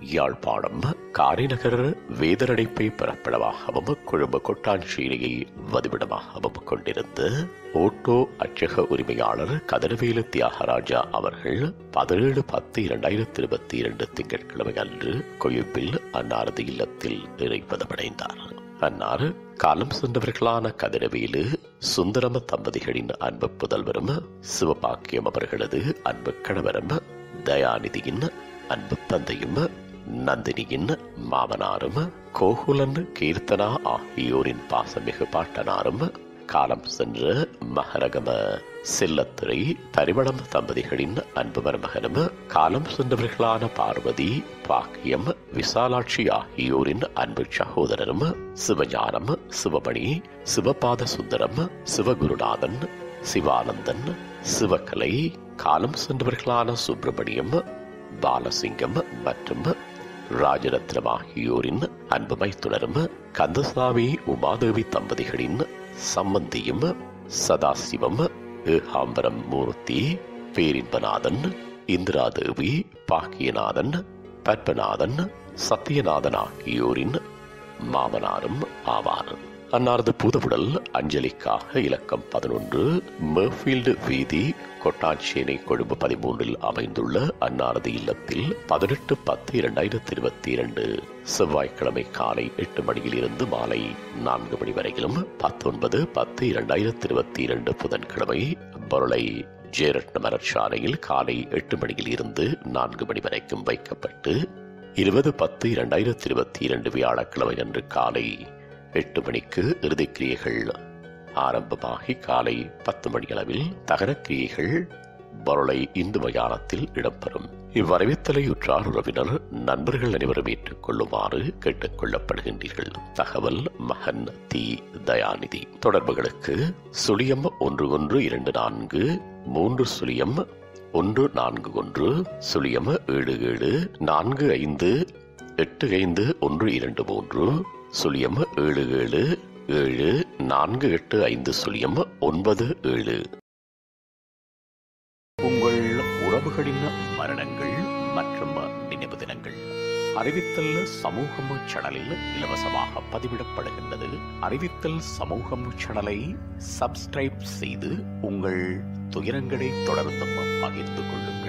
யாழ்ப்பாணம் காரிநகர் வேதரடைப்பை பிறப்பிடமாகவும் கொழும்பு கொட்டாஞ்சேரியை வதிவிடமாகவும் கொண்டிருந்த ஓட்டோ அச்சக உரிமையாளர் கதிரவேலு தியாகராஜா அவர்கள் பதினேழு பத்து இரண்டாயிரத்தி இருபத்தி இரண்டு திங்கட்கிழமை அன்று கொழும்பில் அன்னாரது இல்லத்தில் இறைப்பதமடைந்தார் அன்னார் காலம் சென்றவர்களான கதிரவேலு சுந்தரம தம்பதிகளின் அன்பு புதல்வரும் சிவபாக்கியம் அவர்களது அன்பு கணவரும் தயாநிதியின் அன்பு தந்தையும் நந்தினியின் மாமனாரும் கோகுலன் கீர்த்தனா ஆகியோரின் பாசமிகு பாட்டனாரும் காலம் சென்ற மகரகம செல்லத்துறை பரிமளம் தம்பதிகளின் அன்பு மருமகனும் காலம் சென்றவர்களான பார்வதி பாக்கியம் விசாலாட்சி ஆகியோரின் அன்பு சகோதரரும் சிவஞானம் சிவமணி சிவபாத சுந்தரம் சிவகுருநாதன் சிவானந்தன் சிவகலை காலம் சென்றவர்களான சுப்பிரமணியம் பாலசிங்கம் மற்றும் ராஜரத்னம் ஆகியோரின் அன்பு மைத்துனரும் கந்தசாமி உமாதேவி தம்பதிகளின் சம்பந்தியும் சதாசிவம் ஏகாம்பரம் மூர்த்தி பேரின்பநாதன் இந்திராதேவி பாக்கியநாதன் பத்மநாதன் சத்யநாதன் ஆகியோரின் மாமனாரும் ஆவார் அன்னாரது புதவுடல் அஞ்சலிக்காக இலக்கம் பதினொன்று மெர்ஃபீல்டு வீதி கொட்டாஞ்சேனை கொழும்பு பதிமூன்றில் அமைந்துள்ள அன்னாரது இல்லத்தில் பதினெட்டு பத்து இரண்டாயிரத்தி இருபத்தி இரண்டு செவ்வாய்க்கிழமை காலை எட்டு மணியில் இருந்து மாலை நான்கு மணி வரையிலும் பத்தொன்பது பத்து இரண்டாயிரத்தி இருபத்தி இரண்டு புதன்கிழமை பொருளை ஜெயரட்ன மலர்ச்சாலையில் காலை எட்டு மணியில் இருந்து நான்கு மணி வரைக்கும் வைக்கப்பட்டு இருபது பத்து இரண்டாயிரத்தி இருபத்தி இரண்டு வியாழக்கிழமை அன்று காலை எட்டு மணிக்கு இறுதிக்கிரியைகள் ஆரம்பமாகி காலை பத்து மணி அளவில் தகரக்கிரியைகள் பொருளை இந்து மயானத்தில் இடம்பெறும் இவ்வரவித்தலை உற்றார் உறவினர் நண்பர்கள் அனைவரும் ஏற்றுக்கொள்ளுமாறு கேட்டுக் கொள்ளப்படுகின்றீர்கள் தகவல் மகன் தி தயாநிதி தொடர்புகளுக்கு சுழியம் ஒன்று ஒன்று இரண்டு நான்கு மூன்று சுழியம் ஒன்று நான்கு ஒன்று சுழியம் ஏழு ஏழு நான்கு ஐந்து எட்டு ஐந்து ஒன்று இரண்டு மூன்று சுழியம் ஏழு ஏழு ஏழு நான்கு எட்டு ஐந்து சுழியம் ஒன்பது ஏழு உங்கள் உறவுகளின் மரணங்கள் மற்றும் நினைவு தினங்கள் அறிவித்தல் சமூகம் சேனலில் இலவசமாக பதிவிடப்படுகின்றது அறிவித்தல் சமூகம் சேனலை சப்ஸ்கிரைப் செய்து உங்கள் துயரங்களை தொடர்ந்தும் பகிர்ந்து கொள்ளுங்கள்